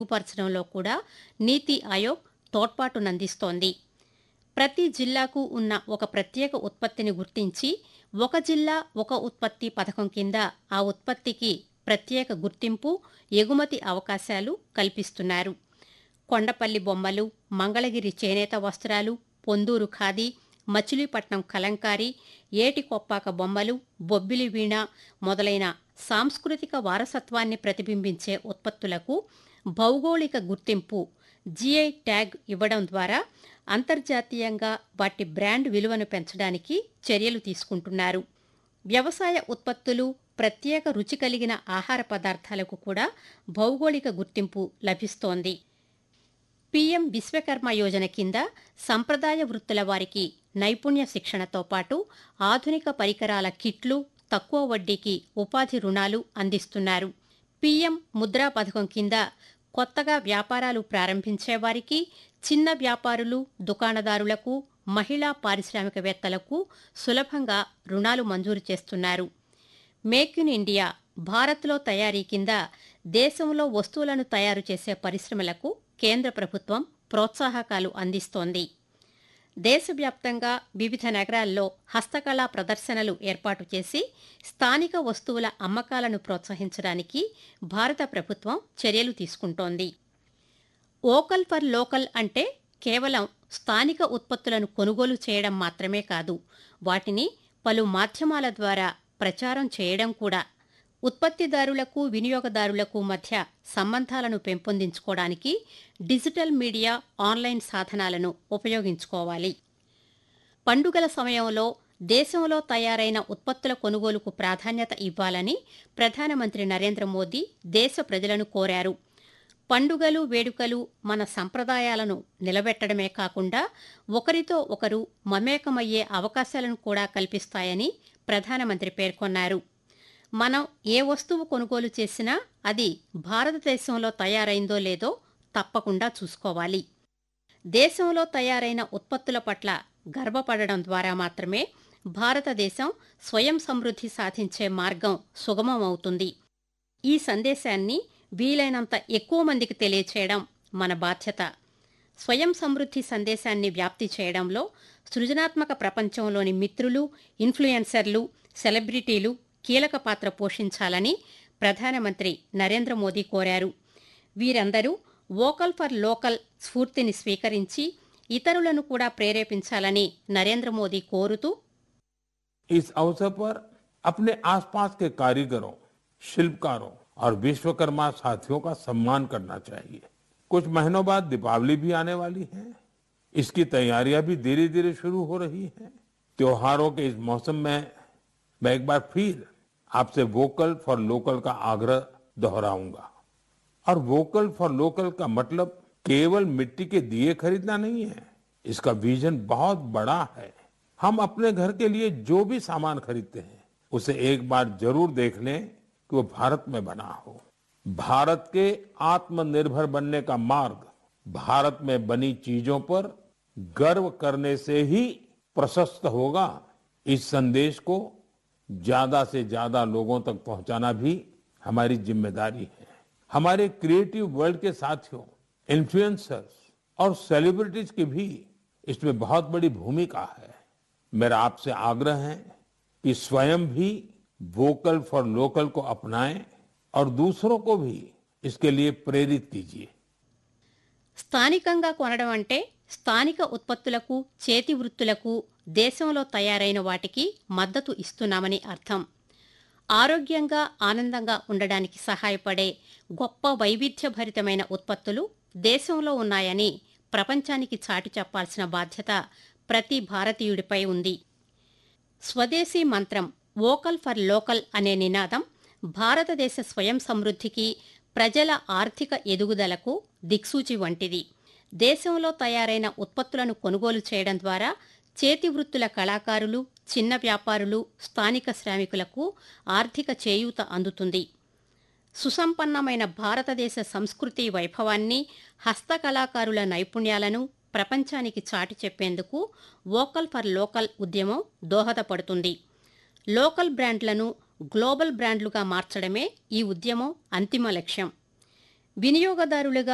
మెరుగుపరచడంలో కూడా నీతి ఆయోగ్ తోడ్పాటునందిస్తోంది ప్రతి జిల్లాకు ఉన్న ఒక ప్రత్యేక ఉత్పత్తిని గుర్తించి ఒక జిల్లా ఒక ఉత్పత్తి పథకం కింద ఆ ఉత్పత్తికి ప్రత్యేక గుర్తింపు ఎగుమతి అవకాశాలు కల్పిస్తున్నారు కొండపల్లి బొమ్మలు మంగళగిరి చేనేత వస్త్రాలు పొందూరు ఖాదీ మచిలీపట్నం కలంకారి ఏటికొప్పాక బొమ్మలు బొబ్బిలి వీణ మొదలైన సాంస్కృతిక వారసత్వాన్ని ప్రతిబింబించే ఉత్పత్తులకు భౌగోళిక గుర్తింపు జీఐ ట్యాగ్ ఇవ్వడం ద్వారా అంతర్జాతీయంగా వాటి బ్రాండ్ విలువను పెంచడానికి చర్యలు తీసుకుంటున్నారు వ్యవసాయ ఉత్పత్తులు ప్రత్యేక రుచి కలిగిన ఆహార పదార్థాలకు కూడా భౌగోళిక గుర్తింపు లభిస్తోంది పీఎం విశ్వకర్మ యోజన కింద సంప్రదాయ వృత్తుల వారికి నైపుణ్య శిక్షణతో పాటు ఆధునిక పరికరాల కిట్లు తక్కువ వడ్డీకి ఉపాధి రుణాలు అందిస్తున్నారు పీఎం ముద్రా పథకం కింద కొత్తగా వ్యాపారాలు ప్రారంభించే వారికి చిన్న వ్యాపారులు దుకాణదారులకు మహిళా పారిశ్రామికవేత్తలకు సులభంగా రుణాలు మంజూరు చేస్తున్నారు మేక్ ఇన్ ఇండియా భారత్లో తయారీ కింద దేశంలో వస్తువులను తయారు చేసే పరిశ్రమలకు కేంద్ర ప్రభుత్వం ప్రోత్సాహకాలు అందిస్తోంది దేశవ్యాప్తంగా వివిధ నగరాల్లో హస్తకళా ప్రదర్శనలు ఏర్పాటు చేసి స్థానిక వస్తువుల అమ్మకాలను ప్రోత్సహించడానికి భారత ప్రభుత్వం చర్యలు తీసుకుంటోంది ఓకల్ ఫర్ లోకల్ అంటే కేవలం స్థానిక ఉత్పత్తులను కొనుగోలు చేయడం మాత్రమే కాదు వాటిని పలు మాధ్యమాల ద్వారా ప్రచారం చేయడం కూడా ఉత్పత్తిదారులకు వినియోగదారులకు మధ్య సంబంధాలను పెంపొందించుకోవడానికి డిజిటల్ మీడియా ఆన్లైన్ సాధనాలను ఉపయోగించుకోవాలి పండుగల సమయంలో దేశంలో తయారైన ఉత్పత్తుల కొనుగోలుకు ప్రాధాన్యత ఇవ్వాలని ప్రధానమంత్రి నరేంద్ర మోదీ దేశ ప్రజలను కోరారు పండుగలు వేడుకలు మన సంప్రదాయాలను నిలబెట్టడమే కాకుండా ఒకరితో ఒకరు మమేకమయ్యే అవకాశాలను కూడా కల్పిస్తాయని ప్రధానమంత్రి పేర్కొన్నారు మనం ఏ వస్తువు కొనుగోలు చేసినా అది భారతదేశంలో తయారైందో లేదో తప్పకుండా చూసుకోవాలి దేశంలో తయారైన ఉత్పత్తుల పట్ల గర్వపడడం ద్వారా మాత్రమే భారతదేశం స్వయం సమృద్ధి సాధించే మార్గం సుగమమవుతుంది ఈ సందేశాన్ని వీలైనంత ఎక్కువ మందికి తెలియచేయడం మన బాధ్యత స్వయం సమృద్ధి సందేశాన్ని వ్యాప్తి చేయడంలో సృజనాత్మక ప్రపంచంలోని మిత్రులు ఇన్ఫ్లుయెన్సర్లు సెలబ్రిటీలు కీలక పాత్ర పోషించాలని ప్రధానమంత్రి నరేంద్ర మోదీ కోరారు వీరందరూ వోకల్ ఫర్ లోకల్ స్ఫూర్తిని స్వీకరించి ఇతరులను కూడా ప్రేరేపించాలని నరేంద్ర మోదీ కోరుతూ इस अवसर पर अपने आसपास के कारीगरों शिल्पकारों और विश्वकर्मा साथियों का सम्मान करना चाहिए कुछ महीनों बाद दीपावली भी आने वाली है इसकी तैयारियां भी धीरे धीरे शुरू हो रही हैं त्योहारों के इस मौसम में मैं एक बार फिर आपसे वोकल फॉर लोकल का आग्रह दोहराऊंगा और वोकल फॉर लोकल का मतलब केवल मिट्टी के दिए खरीदना नहीं है इसका विजन बहुत बड़ा है हम अपने घर के लिए जो भी सामान खरीदते हैं उसे एक बार जरूर देख लें कि वो भारत में बना हो भारत के आत्मनिर्भर बनने का मार्ग भारत में बनी चीजों पर गर्व करने से ही प्रशस्त होगा इस संदेश को ज्यादा से ज्यादा लोगों तक पहुंचाना भी हमारी जिम्मेदारी है हमारे क्रिएटिव वर्ल्ड के साथियों इन्फ्लुएंसर्स और सेलिब्रिटीज की भी इसमें बहुत बड़ी भूमिका है मेरा आपसे आग्रह है कि स्वयं भी वोकल फॉर लोकल को अपनाएं और दूसरों को भी इसके लिए प्रेरित कीजिए స్థానికంగా కొనడం అంటే స్థానిక ఉత్పత్తులకు చేతి వృత్తులకు దేశంలో తయారైన వాటికి మద్దతు ఇస్తున్నామని అర్థం ఆరోగ్యంగా ఆనందంగా ఉండడానికి సహాయపడే గొప్ప వైవిధ్యభరితమైన ఉత్పత్తులు దేశంలో ఉన్నాయని ప్రపంచానికి చాటి చెప్పాల్సిన బాధ్యత ప్రతి భారతీయుడిపై ఉంది స్వదేశీ మంత్రం వోకల్ ఫర్ లోకల్ అనే నినాదం భారతదేశ స్వయం సమృద్ధికి ప్రజల ఆర్థిక ఎదుగుదలకు దిక్సూచి వంటిది దేశంలో తయారైన ఉత్పత్తులను కొనుగోలు చేయడం ద్వారా చేతి వృత్తుల కళాకారులు చిన్న వ్యాపారులు స్థానిక శ్రామికులకు ఆర్థిక చేయూత అందుతుంది సుసంపన్నమైన భారతదేశ సంస్కృతి వైభవాన్ని హస్తకళాకారుల నైపుణ్యాలను ప్రపంచానికి చాటి చెప్పేందుకు వోకల్ ఫర్ లోకల్ ఉద్యమం దోహదపడుతుంది లోకల్ బ్రాండ్లను గ్లోబల్ బ్రాండ్లుగా మార్చడమే ఈ ఉద్యమం అంతిమ లక్ష్యం వినియోగదారులుగా